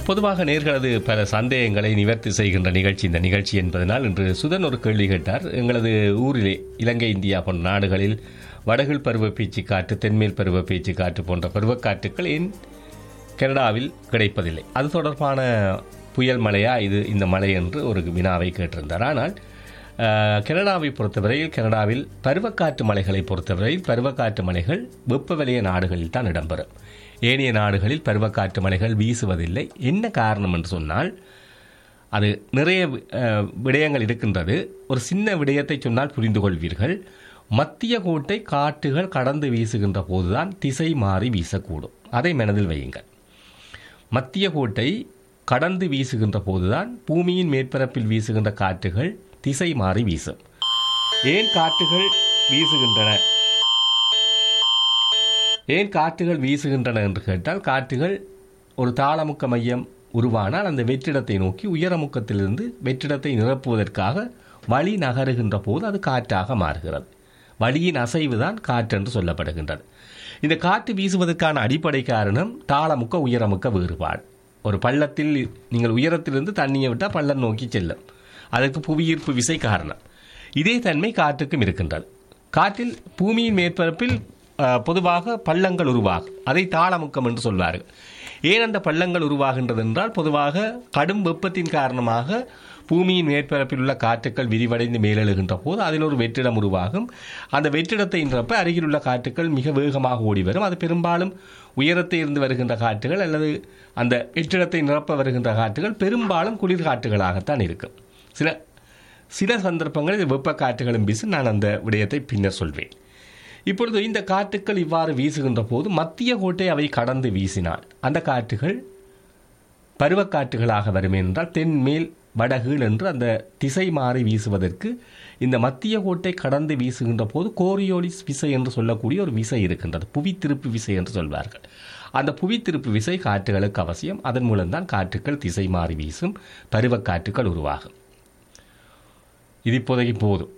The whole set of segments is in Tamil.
பொதுவாக நேர்களது பல சந்தேகங்களை நிவர்த்தி செய்கின்ற நிகழ்ச்சி இந்த நிகழ்ச்சி என்பதனால் இன்று சுதன் ஒரு கேள்வி கேட்டார் எங்களது ஊரிலே இலங்கை இந்தியா போன்ற நாடுகளில் வடகில் பருவ பேச்சு காற்று தென்மேல் பருவ பேச்சு காற்று போன்ற பருவக்காற்றுக்கள் ஏன் கனடாவில் கிடைப்பதில்லை அது தொடர்பான புயல் மழையா இது இந்த மழை என்று ஒரு வினாவை கேட்டிருந்தார் ஆனால் அஹ், கனடாவை பொறுத்தவரையில் கனடாவில் பருவக்காற்று மலைகளை பொறுத்தவரையில் பருவக்காற்று மலைகள் வெப்பவலய நாடுகளில் தான் இடம்பெறும் ஏனைய நாடுகளில் பருவக்காற்று மலைகள் வீசுவதில்லை என்ன காரணம் என்று சொன்னால் அது நிறைய அஹ், விடயங்கள் இருக்கின்றது ஒரு சின்ன விடயத்தை சொன்னால் புரிந்து கொள்வீர்கள் மத்திய கோட்டை காற்றுகள் கடந்து வீசுகின்ற போதுதான் திசை மாறி வீசக்கூடும் அதை மனதில் வையுங்கள் மத்திய கோட்டை கடந்து வீசுகின்ற போதுதான் பூமியின் மேற்பரப்பில் வீசுகின்ற காற்றுகள் திசை மாறி வீசும் ஏன் காற்றுகள் வீசுகின்றன ஏன் காற்றுகள் வீசுகின்றன என்று கேட்டால் காற்றுகள் ஒரு தாளமுக்க மையம் உருவானால் அந்த வெற்றிடத்தை நோக்கி உயரமுக்கத்திலிருந்து வெற்றிடத்தை நிரப்புவதற்காக வழி நகருகின்ற போது அது காற்றாக மாறுகிறது வழியின் அசைவு தான் காற்று என்று சொல்லப்படுகின்றது இந்த காற்று வீசுவதற்கான அடிப்படை காரணம் தாளமுக்க உயரமுக்க வேறுபாடு ஒரு பள்ளத்தில் நீங்கள் உயரத்திலிருந்து தண்ணியை விட்டால் பள்ளம் நோக்கி செல்லும் அதற்கு புவியீர்ப்பு விசை காரணம் இதே தன்மை காற்றுக்கும் இருக்கின்றது காற்றில் பூமியின் மேற்பரப்பில் அஹ், பொதுவாக பள்ளங்கள் உருவாகும் அதை தாளமுக்கம் என்று சொல்வார்கள் ஏன் அந்த பள்ளங்கள் உருவாகின்றது என்றால் பொதுவாக கடும் வெப்பத்தின் காரணமாக பூமியின் மேற்பரப்பில் உள்ள காற்றுக்கள் விரிவடைந்து மேலெழுகின்ற போது அதில் ஒரு வெற்றிடம் உருவாகும் அந்த வெற்றிடத்தை நிரப்ப அருகிலுள்ள காற்றுக்கள் மிக வேகமாக ஓடி வரும் அது பெரும்பாலும் உயரத்தை இருந்து வருகின்ற காற்றுகள் அல்லது அந்த வெற்றிடத்தை நிரப்ப வருகின்ற காற்றுகள் பெரும்பாலும் குளிர் காற்றுகளாகத்தான் இருக்கும் சில சில சந்தர்ப்பங்களில் வெப்ப காற்றுகளும் வீசும் நான் அந்த விடயத்தை பின்னர் சொல்வேன் இப்பொழுது இந்த காற்றுக்கள் இவ்வாறு வீசுகின்ற போது மத்திய கோட்டை அவை கடந்து வீசினால் அந்த காற்றுகள் பருவக்காற்றுகளாக வரும் என்றால் தென்மேல் வடகீழ் என்று அந்த திசை மாறி வீசுவதற்கு இந்த மத்திய கோட்டை கடந்து வீசுகின்ற போது கோரியோலிஸ் விசை என்று சொல்லக்கூடிய ஒரு விசை இருக்கின்றது புவி திருப்பு விசை என்று சொல்வார்கள் அந்த புவி திருப்பு விசை காற்றுகளுக்கு அவசியம் அதன் மூலம்தான் காற்றுக்கள் திசை மாறி வீசும் பருவக்காற்றுக்கள் உருவாகும் இது இப்போதைக்கு போதும்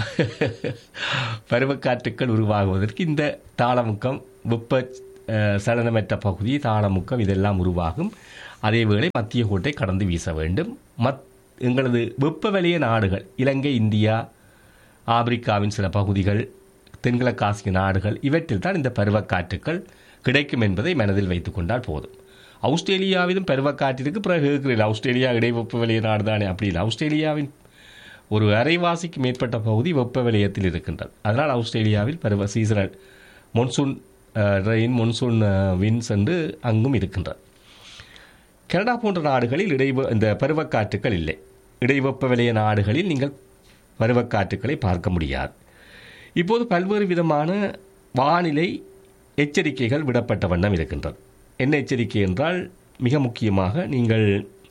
பருவக்காற்றுக்கள் உருவாகுவதற்கு இந்த தாளமுக்கம் வெப்ப அஹ், சலனமற்ற பகுதி தாளமுக்கம் இதெல்லாம் உருவாகும் அதேவேளை மத்திய கோட்டை கடந்து வீச வேண்டும் மத் எங்களது வெப்பவலய நாடுகள் இலங்கை இந்தியா ஆப்பிரிக்காவின் சில பகுதிகள் தென்கிழக்காசிய நாடுகள் இவற்றில் தான் இந்த பருவக்காற்றுக்கள் கிடைக்கும் என்பதை மனதில் வைத்துக் கொண்டால் போதும் ஆஸ்திரேலியாவிலும் பருவக்காற்றிற்கு பிறகு இருக்கிறது ஆஸ்திரேலியா இடைவெப்பவலய நாடு தானே அப்படி இல்லை ஆஸ்திரேலியாவின் ஒரு அரைவாசிக்கு மேற்பட்ட பகுதி வெப்ப வலயத்தில் இருக்கின்றது அதனால் ஆஸ்திரேலியாவில் பருவ seasonal monsoon rain monsoon winds என்று அங்கும் இருக்கின்றது கனடா போன்ற நாடுகளில் இடைவ இந்த பருவக்காற்றுக்கள் இல்லை இடைவெப்ப வலய நாடுகளில் நீங்கள் பருவக்காற்றுக்களை பார்க்க முடியாது இப்போது பல்வேறு விதமான வானிலை எச்சரிக்கைகள் விடப்பட்ட வண்ணம் இருக்கின்றது என்ன எச்சரிக்கை என்றால் மிக முக்கியமாக நீங்கள்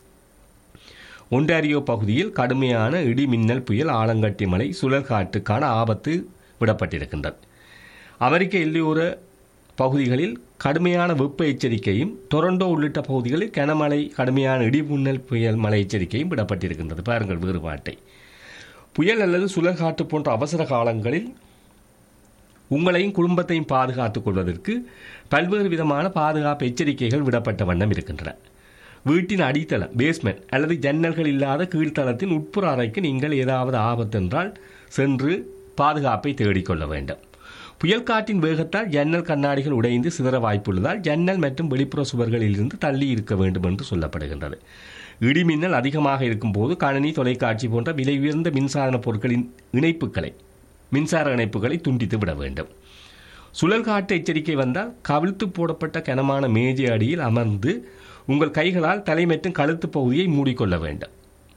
ஒன்டாரியோ பகுதியில் கடுமையான இடி மின்னல் புயல் ஆலங்கட்டி மலை சுழல் காற்றுக்கான ஆபத்து விடப்பட்டிருக்கின்றது அமெரிக்க எல்லையோர பகுதிகளில் கடுமையான வெப்ப எச்சரிக்கையும் டொரண்டோ உள்ளிட்ட பகுதிகளில் கனமழை கடுமையான இடி மின்னல் புயல் மழை எச்சரிக்கையும் விடப்பட்டிருக்கின்றது பாருங்கள் வேறுபாட்டை புயல் அல்லது சுழல் காற்று போன்ற அவசர காலங்களில் உங்களையும் குடும்பத்தையும் பாதுகாத்துக் கொள்வதற்கு பல்வேறு விதமான பாதுகாப்பு எச்சரிக்கைகள் விடப்பட்ட வண்ணம் இருக்கின்றன வீட்டின் அடித்தளம் பேஸ்மெண்ட் அல்லது ஜன்னல்கள் இல்லாத கீழ்த்தளத்தின் உட்புற அறைக்கு நீங்கள் ஏதாவது ஆபத்து என்றால் சென்று பாதுகாப்பை தேடிக்கொள்ள வேண்டும் புயல் காற்றின் வேகத்தால் ஜன்னல் கண்ணாடிகள் உடைந்து சிதற வாய்ப்புள்ளதால் ஜன்னல் மற்றும் வெளிப்புற சுவர்களில் இருந்து தள்ளி இருக்க வேண்டும் என்று சொல்லப்படுகின்றது இடிமின்னல் அதிகமாக இருக்கும்போது கணினி தொலைக்காட்சி போன்ற விலை உயர்ந்த மின்சார பொருட்களின் இணைப்புகளை மின்சார இணைப்புகளை துண்டித்து விட வேண்டும் சுழல் காட்டு எச்சரிக்கை வந்தால் கவிழ்த்து போடப்பட்ட கனமான மேஜை அடியில் அமர்ந்து உங்கள் கைகளால் தலை மற்றும் கழுத்து பகுதியை மூடிக்கொள்ள வேண்டும்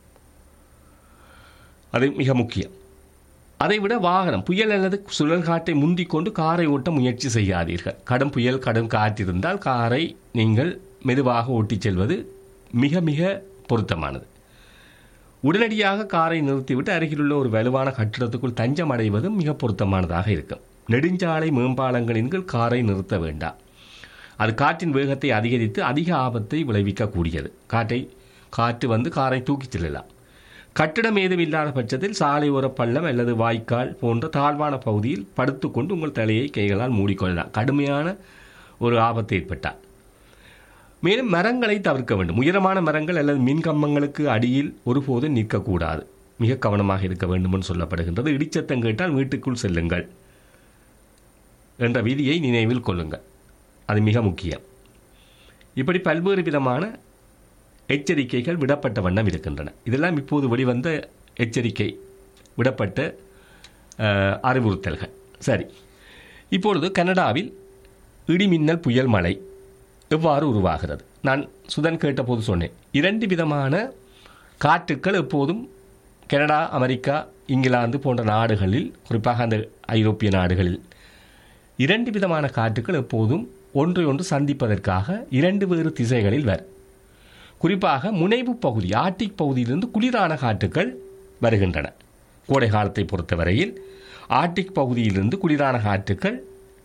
அது மிக முக்கியம் அதைவிட வாகனம் புயல் அல்லது சுழல் காட்டை முந்திக் கொண்டு காரை ஓட்ட முயற்சி செய்யாதீர்கள் கடும் புயல் கடும் காற்றிருந்தால் காரை நீங்கள் மெதுவாக ஓட்டிச் செல்வது மிக மிக பொருத்தமானது உடனடியாக காரை நிறுத்திவிட்டு அருகிலுள்ள ஒரு வலுவான கட்டிடத்துக்குள் தஞ்சம் அடைவதும் மிக பொருத்தமானதாக இருக்கும் நெடுஞ்சாலை மேம்பாலங்களின் கீழ் காரை நிறுத்த வேண்டாம் அது காற்றின் வேகத்தை அதிகரித்து அதிக ஆபத்தை விளைவிக்கக்கூடியது காற்றை காற்று வந்து காரை தூக்கிச் செல்லலாம் கட்டிடம் ஏதும் இல்லாத பட்சத்தில் சாலையோர பள்ளம் அல்லது வாய்க்கால் போன்ற தாழ்வான பகுதியில் படுத்துக்கொண்டு உங்கள் தலையை கைகளால் மூடிக்கொள்ளலாம் கடுமையான ஒரு ஆபத்து ஏற்பட்டால் மேலும் மரங்களை தவிர்க்க வேண்டும் உயரமான மரங்கள் அல்லது மின்கம்பங்களுக்கு அடியில் ஒருபோதும் நிற்கக்கூடாது மிக கவனமாக இருக்க வேண்டும் என்று சொல்லப்படுகின்றது இடிச்சத்தம் கேட்டால் வீட்டுக்குள் செல்லுங்கள் என்ற விதியை நினைவில் கொள்ளுங்கள் அது மிக முக்கியம் இப்படி பல்வேறு விதமான எச்சரிக்கைகள் விடப்பட்ட வண்ணம் இருக்கின்றன இதெல்லாம் இப்போது வெளிவந்த எச்சரிக்கை விடப்பட்ட அஹ், அறிவுறுத்தல்கள் சரி இப்பொழுது கனடாவில் இடிமின்னல் புயல் மழை எவ்வாறு உருவாகிறது நான் சுதன் கேட்டபோது சொன்னேன் இரண்டு விதமான காற்றுக்கள் எப்போதும் கனடா அமெரிக்கா இங்கிலாந்து போன்ற நாடுகளில் குறிப்பாக அந்த ஐரோப்பிய நாடுகளில் இரண்டு விதமான காற்றுக்கள் எப்போதும் ஒன்றை ஒன்று சந்திப்பதற்காக இரண்டு வேறு திசைகளில் வரும் குறிப்பாக முனைவு பகுதி ஆர்டிக் பகுதியிலிருந்து குளிரான காற்றுக்கள் வருகின்றன கோடை காலத்தை பொறுத்தவரையில் ஆர்டிக் பகுதியிலிருந்து குளிரான காற்றுக்கள்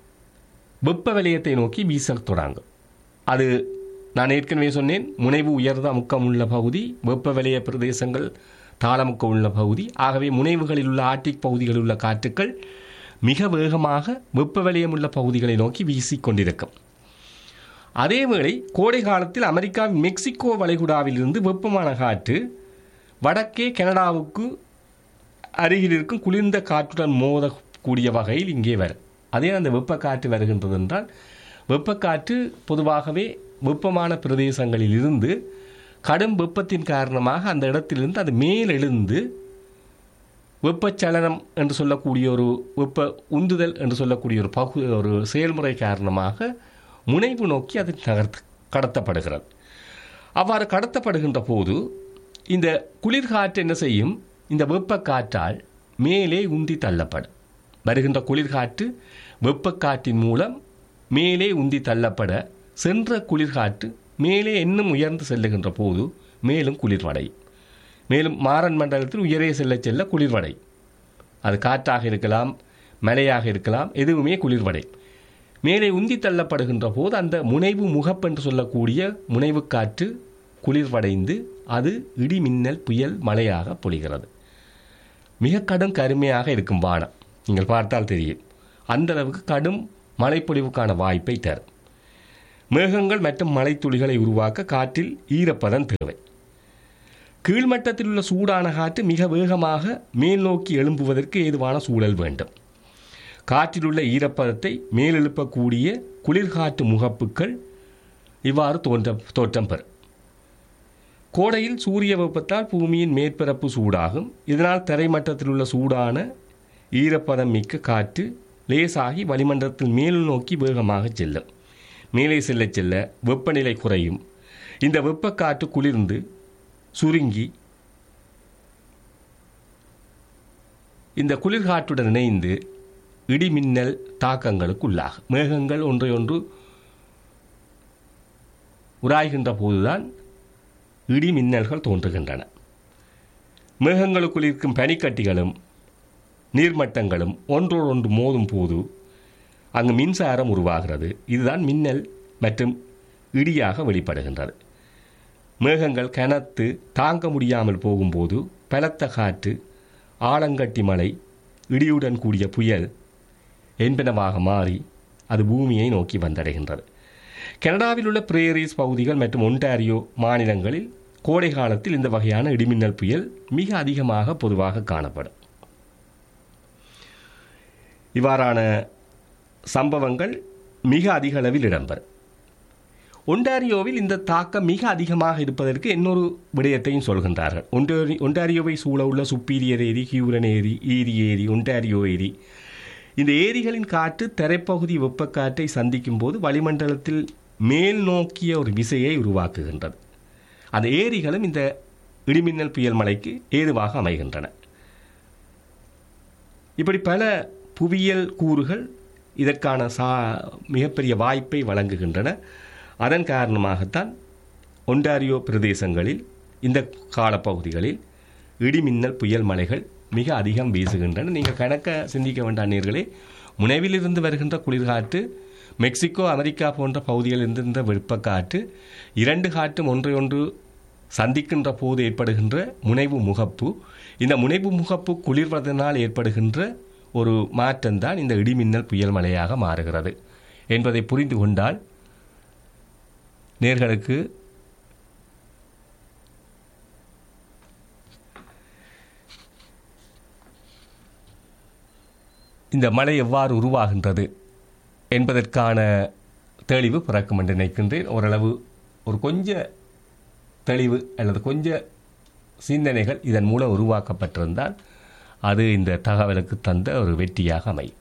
வெப்ப வலயத்தை நோக்கி வீசத் தொடங்கும் அது நான் ஏற்கனவே சொன்னேன் முனைவு உயர்ந்த முக்கம் உள்ள பகுதி வெப்ப வலய பிரதேசங்கள் தாளமுக்கம் உள்ள பகுதி ஆகவே முனைவுகளில் உள்ள ஆர்டிக் பகுதிகளில் உள்ள காற்றுக்கள் மிக வேகமாக வெப்ப வலயம் உள்ள பகுதிகளை நோக்கி வீசிக்கொண்டிருக்கும் அதேவேளை கோடை காலத்தில் அமெரிக்காவின் மெக்சிகோ வளைகுடாவிலிருந்து வெப்பமான காற்று வடக்கே கனடாவுக்கு அருகில் இருக்கும் குளிர்ந்த காற்றுடன் மோதக்கூடிய வகையில் இங்கே வரும் அதே அந்த வெப்பக்காற்று வருகின்றது என்றால் வெப்பக்காற்று பொதுவாகவே வெப்பமான பிரதேசங்களில் இருந்து கடும் வெப்பத்தின் காரணமாக அந்த இடத்திலிருந்து அது மேலெழுந்து வெப்பச்சலனம் என்று சொல்லக்கூடிய ஒரு வெப்ப உந்துதல் என்று சொல்லக்கூடிய ஒரு பகு ஒரு செயல்முறை காரணமாக முனைவு நோக்கி அது நகர்த்து கடத்தப்படுகிறது அவ்வாறு கடத்தப்படுகின்ற போது இந்த குளிர்காற்று என்ன செய்யும் இந்த வெப்பக்காற்றால் மேலே உந்தி தள்ளப்படும் வருகின்ற குளிர்காற்று வெப்பக்காற்றின் மூலம் மேலே உந்தி தள்ளப்பட சென்ற குளிர்காற்று மேலே இன்னும் உயர்ந்து செல்லுகின்ற போது மேலும் குளிர்வடையும் மேலும் மாறன் மண்டலத்தில் உயரே செல்ல செல்ல குளிர்வடை அது காற்றாக இருக்கலாம் மழையாக இருக்கலாம் எதுவுமே குளிர்வடை மேலே உந்தி தள்ளப்படுகின்ற போது அந்த முனைவு முகப்பு என்று சொல்லக்கூடிய முனைவு காற்று குளிர்வடைந்து அது இடி மின்னல் புயல் மழையாக பொழிகிறது மிக கடும் கருமையாக இருக்கும் வானம் நீங்கள் பார்த்தால் தெரியும் அந்த அளவுக்கு கடும் மழைப்பொழிவுக்கான வாய்ப்பை தரும் மேகங்கள் மற்றும் மழைத்துளிகளை உருவாக்க காற்றில் ஈரப்பதம் தேவை கீழ்மட்டத்தில் உள்ள சூடான காற்று மிக வேகமாக மேல் நோக்கி எழும்புவதற்கு ஏதுவான சூழல் வேண்டும் காற்றில் உள்ள ஈரப்பதத்தை மேலெழுப்பக்கூடிய குளிர்காற்று முகப்புகள் இவ்வாறு தோன்ற தோற்றம் பெறும் கோடையில் சூரிய வெப்பத்தால் பூமியின் மேற்பரப்பு சூடாகும் இதனால் தரைமட்டத்தில் உள்ள சூடான ஈரப்பதம் மிக்க காற்று லேசாகி வளிமண்டலத்தில் மேல் நோக்கி வேகமாக செல்லும் மேலே செல்ல செல்ல வெப்பநிலை குறையும் இந்த வெப்பக்காற்று குளிர்ந்து சுருங்கி இந்த குளிர்காற்றுடன் இணைந்து இடிமின்னல் தாக்கங்களுக்கு உள்ளாகும் மேகங்கள் ஒன்றையொன்று உராய்கின்ற போதுதான் இடி மின்னல்கள் தோன்றுகின்றன மேகங்களுக்குள் இருக்கும் பனிக்கட்டிகளும் நீர்மட்டங்களும் ஒன்றோடொன்று மோதும் போது அங்கு மின்சாரம் உருவாகிறது இதுதான் மின்னல் மற்றும் இடியாக வெளிப்படுகின்றது மேகங்கள் கனத்து தாங்க முடியாமல் போகும்போது பலத்த காற்று ஆலங்கட்டி மழை இடியுடன் கூடிய புயல் என்பனவாக மாறி அது பூமியை நோக்கி வந்தடைகின்றது கனடாவில் உள்ள பிரேரிஸ் பகுதிகள் மற்றும் ஒன்டாரியோ மாநிலங்களில் கோடை காலத்தில் இந்த வகையான இடிமின்னல் புயல் மிக அதிகமாக பொதுவாக காணப்படும் இவ்வாறான சம்பவங்கள் மிக அதிக அளவில் இடம்பெறும் ஒன்டாரியோவில் இந்த தாக்கம் மிக அதிகமாக இருப்பதற்கு இன்னொரு விடயத்தையும் சொல்கின்றார்கள் ஒன்டாரி ஒன்டாரியோவை சூழ உள்ள சுப்பீரியர் ஏரி ஹியூரன் ஏரி ஈரி ஏரி ஒன்டாரியோ ஏரி இந்த ஏரிகளின் காற்று தரைப்பகுதி வெப்பக்காற்றை சந்திக்கும் போது வளிமண்டலத்தில் மேல் நோக்கிய ஒரு விசையை உருவாக்குகின்றது அந்த ஏரிகளும் இந்த இடிமின்னல் புயல் மழைக்கு ஏதுவாக அமைகின்றன இப்படி பல புவியியல் கூறுகள் இதற்கான சா மிகப்பெரிய வாய்ப்பை வழங்குகின்றன அதன் காரணமாகத்தான் ஒன்டாரியோ பிரதேசங்களில் இந்த காலப்பகுதிகளில் இடிமின்னல் புயல் மலைகள் மிக அதிகம் வீசுகின்றன நீங்கள் கணக்க சிந்திக்க வேண்டாம் நேர்களே முனைவிலிருந்து வருகின்ற குளிர்காற்று மெக்சிகோ அமெரிக்கா போன்ற பகுதிகளில் இருந்த வெப்பக்காற்று இரண்டு காற்றும் ஒன்றை ஒன்று சந்திக்கின்ற போது ஏற்படுகின்ற முனைவு முகப்பு இந்த முனைவு முகப்பு குளிர்வதனால் ஏற்படுகின்ற ஒரு மாற்றம்தான் இந்த இடிமின்னல் புயல் மழையாக மாறுகிறது என்பதை புரிந்து கொண்டால் நேர்களுக்கு இந்த மழை எவ்வாறு உருவாகின்றது என்பதற்கான தெளிவு பிறக்கும் என்று நினைக்கின்றேன் ஓரளவு ஒரு கொஞ்ச தெளிவு அல்லது கொஞ்ச சிந்தனைகள் இதன் மூலம் உருவாக்கப்பட்டிருந்தால் அது இந்த தகவலுக்கு தந்த ஒரு வெற்றியாக அமையும்